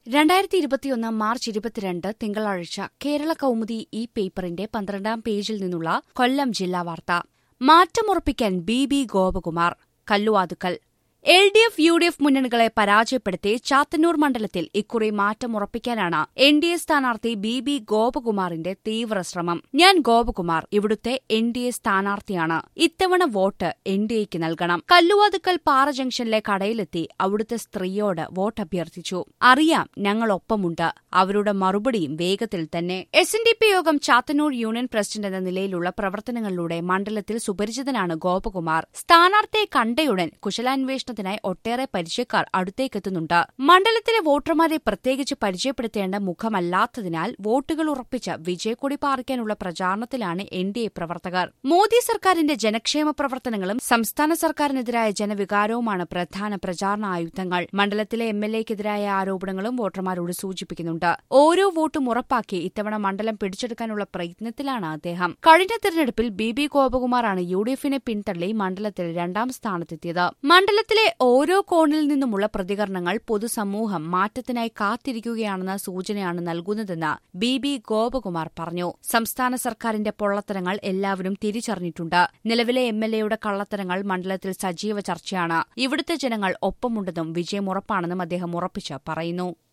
രണ്ടായിരത്തി ഇരുപത്തിയൊന്ന് മാർച്ച് ഇരുപത്തിരണ്ട് തിങ്കളാഴ്ച കേരള കൗമുദി ഈ പേപ്പറിന്റെ പന്ത്രണ്ടാം പേജിൽ നിന്നുള്ള കൊല്ലം ജില്ലാ വാർത്ത മാറ്റമുറപ്പിക്കാൻ B B Gopakumar Kalluvathukkal L D F U D F മുന്നണികളെ പരാജയപ്പെടുത്തി ചാത്തന്നൂർ മണ്ഡലത്തിൽ ഇക്കുറി മാറ്റമുറപ്പിക്കാനാണ് എൻ ഡി എ സ്ഥാനാർത്ഥി ബി ബി ഗോപകുമാറിന്റെ തീവ്ര ശ്രമം ഞാൻ ഗോപകുമാർ ഇവിടുത്തെ എൻ ഡി എ സ്ഥാനാർത്ഥിയാണ് ഇത്തവണ വോട്ട് എൻ ഡി എക്ക് നൽകണം കല്ലുവാതുക്കൽ പാറ ജംഗ്ഷനിലെ കടയിലെത്തി അവിടുത്തെ സ്ത്രീയോട് വോട്ട് അഭ്യർത്ഥിച്ചു അറിയാം ഞങ്ങൾ ഒപ്പമുണ്ട് അവരുടെ മറുപടിയും വേഗത്തിൽ തന്നെ എസ് എൻ ഡി പി യോഗം ചാത്തന്നൂർ യൂണിയൻ പ്രസിഡന്റ് എന്ന നിലയിലുള്ള പ്രവർത്തനങ്ങളിലൂടെ മണ്ഡലത്തിൽ സുപരിചിതനാണ് ഗോപകുമാർ സ്ഥാനാർത്ഥിയെ കണ്ടയുടൻ കുശലാന്വേഷണത്തിനായി ഒട്ടേറെ പരിചയക്കാർ അടുത്തേക്കെത്തുന്നുണ്ട് മണ്ഡലത്തിലെ വോട്ടർമാരെ പ്രത്യേകിച്ച് പരിചയപ്പെടുത്തേണ്ട മുഖമല്ലാത്തതിനാൽ വോട്ടുകൾ ഉറപ്പിച്ച് വിജയക്കൊടി പാറിക്കാനുള്ള പ്രചാരണത്തിലാണ് എൻ ഡി എ പ്രവർത്തകർ മോദി സർക്കാരിന്റെ ജനക്ഷേമ പ്രവർത്തനങ്ങളും സംസ്ഥാന സർക്കാരിനെതിരായ ജനവികാരവുമാണ് പ്രധാന പ്രചാരണ ആയുധങ്ങൾ മണ്ഡലത്തിലെ എം എൽ എക്കെതിരായ ആരോപണങ്ങളും വോട്ടർമാരോട് സൂചിപ്പിക്കുന്നുണ്ട് ഓരോ വോട്ടും ഉറപ്പാക്കി ഇത്തവണ മണ്ഡലം പിടിച്ചെടുക്കാനുള്ള പ്രയത്നത്തിലാണ് അദ്ദേഹം കഴിഞ്ഞ തെരഞ്ഞെടുപ്പിൽ ബി ബി ഗോപകുമാറാണ് യു ഡി എഫിനെ പിന്തള്ളി മണ്ഡലത്തിൽ രണ്ടാം സ്ഥാനത്തെത്തിയത് മണ്ഡലത്തിലെ ഓരോ കോണിൽ നിന്നുമുള്ള പ്രതികരണങ്ങൾ പൊതുസമൂഹം മാറ്റത്തിനായി കാത്തിരിക്കുകയാണെന്ന സൂചനയാണ് നൽകുന്നതെന്ന് ബി ബി ഗോപകുമാർ പറഞ്ഞു സംസ്ഥാന സർക്കാരിന്റെ പൊള്ളത്തരങ്ങൾ എല്ലാവരും തിരിച്ചറിഞ്ഞിട്ടുണ്ട് നിലവിലെ എം എൽ എയുടെ കള്ളത്തരങ്ങൾ മണ്ഡലത്തിൽ സജീവ ചർച്ചയാണ് ഇവിടുത്തെ ജനങ്ങൾ ഒപ്പമുണ്ടെന്നും വിജയം ഉറപ്പാണെന്നും അദ്ദേഹം ഉറപ്പിച്ച് പറയുന്നു